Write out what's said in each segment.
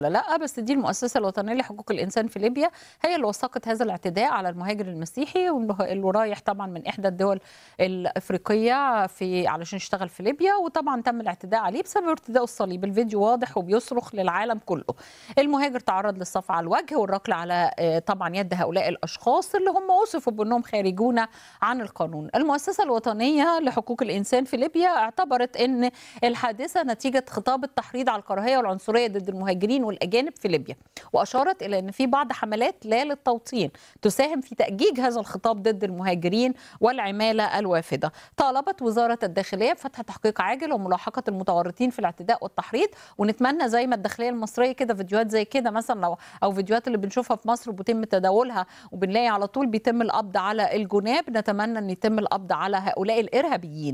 لا بس دي المؤسسة الوطنية لحقوق الإنسان في ليبيا هي اللي وثقت هذا الاعتداء على المهاجر المسيحي واللي رايح طبعا من إحدى الدول الأفريقية في علشان يشتغل في ليبيا وطبعا تم الاعتداء عليه بسبب ارتداء الصليب الفيديو واضح وبيصرخ للعالم كله المهاجر تعرض للصف على الوجه والركل على طبعا يد هؤلاء الأشخاص اللي هم وصفوا بأنهم خارجون عن القانون المؤسسة الوطنية لحقوق الإنسان في ليبيا اعتبرت أن الحادثة نتيجة خطاب التحريض على الكراهية والعنصرية ضد المهاجرين والاجانب في ليبيا واشارت الى ان في بعض حملات لا للتوطين تساهم في تاجيج هذا الخطاب ضد المهاجرين والعماله الوافده طالبت وزاره الداخليه بفتح تحقيق عاجل وملاحقه المتورطين في الاعتداء والتحريض ونتمنى زي ما الداخليه المصريه كده فيديوهات زي كده مثلا لو او فيديوهات اللي بنشوفها في مصر وبيتم تداولها وبنلاقي على طول بيتم القبض على الجناب نتمنى ان يتم القبض على هؤلاء الارهابيين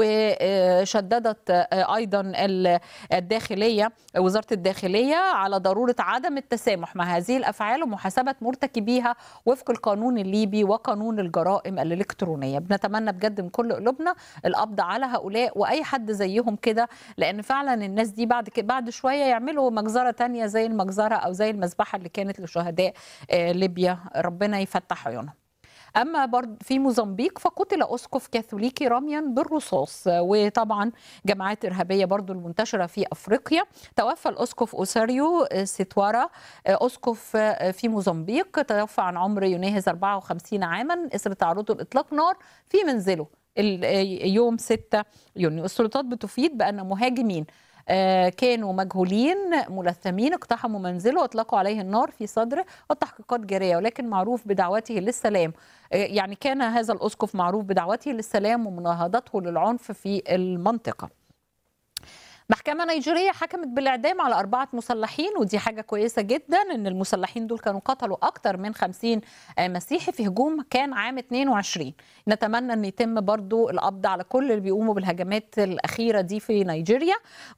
وشددت ايضا الداخليه وزاره الداخليه على ضروره عدم التسامح مع هذه الافعال ومحاسبه مرتكبيها وفق القانون الليبي وقانون الجرائم الالكترونيه بنتمنى بجد من كل قلوبنا القبض على هؤلاء واي حد زيهم كده لان فعلا الناس دي بعد كده بعد شويه يعملوا مجزره تانية زي المجزره او زي المذبحه اللي كانت لشهداء ليبيا ربنا يفتح عيونهم اما برضه في موزمبيق فقتل اسقف كاثوليكي رميا بالرصاص وطبعا جماعات ارهابيه برضه المنتشره في افريقيا توفى الاسقف اوساريو سيتوارا اسقف في موزمبيق توفى عن عمر يناهز 54 عاما اثر تعرضه لاطلاق نار في منزله يوم 6 يونيو السلطات بتفيد بان مهاجمين كانوا مجهولين ملثمين اقتحموا منزله واطلقوا عليه النار في صدره والتحقيقات جاريه ولكن معروف بدعوته للسلام يعني كان هذا الاسقف معروف بدعوته للسلام ومناهضته للعنف في المنطقه محكمة نيجيرية حكمت بالإعدام على أربعة مسلحين ودي حاجة كويسة جدا إن المسلحين دول كانوا قتلوا أكتر من 50 مسيحي في هجوم كان عام 22 نتمنى أن يتم برضو القبض على كل اللي بيقوموا بالهجمات الأخيرة دي في نيجيريا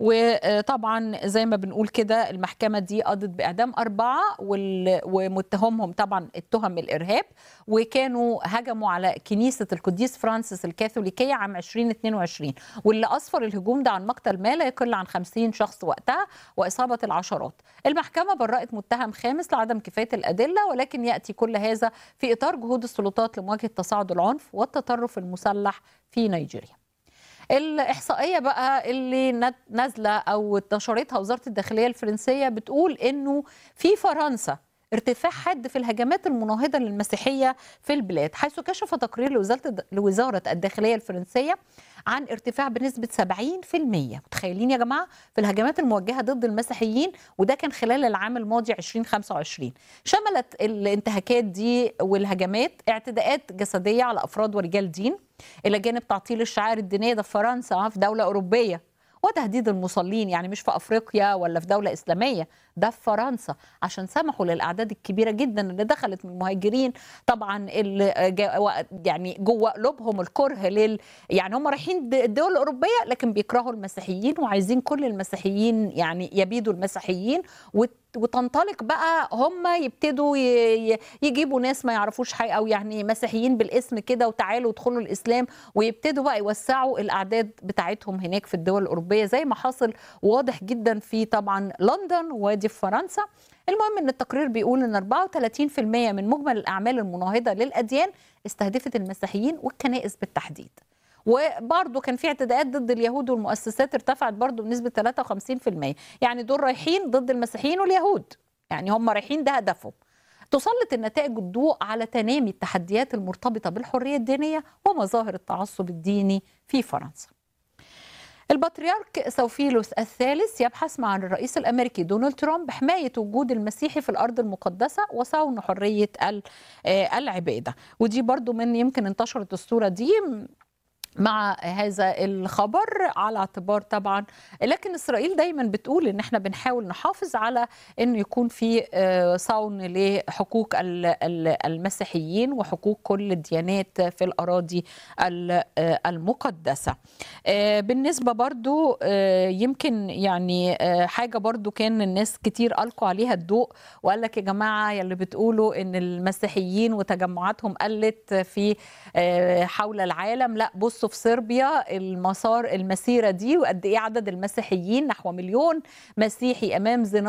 وطبعا زي ما بنقول كده المحكمة دي قضت بإعدام أربعة ومتهمهم طبعا التهم الإرهاب وكانوا هجموا على كنيسة القديس فرانسيس الكاثوليكية عام 2022 واللي أسفر الهجوم ده عن مقتل ما لا يقل عن 50 شخص وقتها وإصابة العشرات المحكمة برأت متهم خامس لعدم كفاية الأدلة ولكن يأتي كل هذا في إطار جهود السلطات لمواجهة تصاعد العنف والتطرف المسلح في نيجيريا الإحصائية بقى اللي نازلة أو نشرتها وزارة الداخلية الفرنسية بتقول إنه في فرنسا ارتفاع حاد في الهجمات المناهضة للمسيحية في البلاد حيث كشف تقرير لوزارة, لوزارة الداخلية الفرنسية عن ارتفاع بنسبة 70% متخيلين يا جماعة في الهجمات الموجهة ضد المسيحيين وده كان خلال العام الماضي 2025 شملت الانتهاكات دي والهجمات اعتداءات جسدية على أفراد ورجال دين إلى جانب تعطيل الشعائر الدينية ده في فرنسا في دولة أوروبية وتهديد المصلين يعني مش في افريقيا ولا في دوله اسلاميه ده في فرنسا عشان سمحوا للاعداد الكبيره جدا اللي دخلت من المهاجرين طبعا اللي يعني جوه قلوبهم الكره لل يعني هم رايحين الدول الاوروبيه لكن بيكرهوا المسيحيين وعايزين كل المسيحيين يعني يبيدوا المسيحيين وتنطلق بقى هم يبتدوا يجيبوا ناس ما يعرفوش حاجه او يعني مسيحيين بالاسم كده وتعالوا ادخلوا الاسلام ويبتدوا بقى يوسعوا الاعداد بتاعتهم هناك في الدول الاوروبيه زي ما حصل واضح جدا في طبعا لندن وادي في فرنسا المهم ان التقرير بيقول ان 34% من مجمل الاعمال المناهضه للاديان استهدفت المسيحيين والكنائس بالتحديد وبرضه كان في اعتداءات ضد اليهود والمؤسسات ارتفعت برضه بنسبه 53% يعني دول رايحين ضد المسيحيين واليهود يعني هم رايحين ده هدفهم تسلط النتائج الضوء على تنامي التحديات المرتبطه بالحريه الدينيه ومظاهر التعصب الديني في فرنسا البطريرك سوفيلوس الثالث يبحث مع الرئيس الامريكي دونالد ترامب حمايه وجود المسيحي في الارض المقدسه وصون حريه العباده ودي برضو من يمكن انتشرت الصوره دي مع هذا الخبر على اعتبار طبعا لكن اسرائيل دايما بتقول ان احنا بنحاول نحافظ على انه يكون في صون لحقوق المسيحيين وحقوق كل الديانات في الاراضي المقدسه بالنسبه برضو يمكن يعني حاجه برضو كان الناس كتير القوا عليها الضوء وقال لك يا جماعه يلي بتقولوا ان المسيحيين وتجمعاتهم قلت في حول العالم لا بص بصوا في صربيا المسار المسيره دي وقد ايه عدد المسيحيين نحو مليون مسيحي امام زنا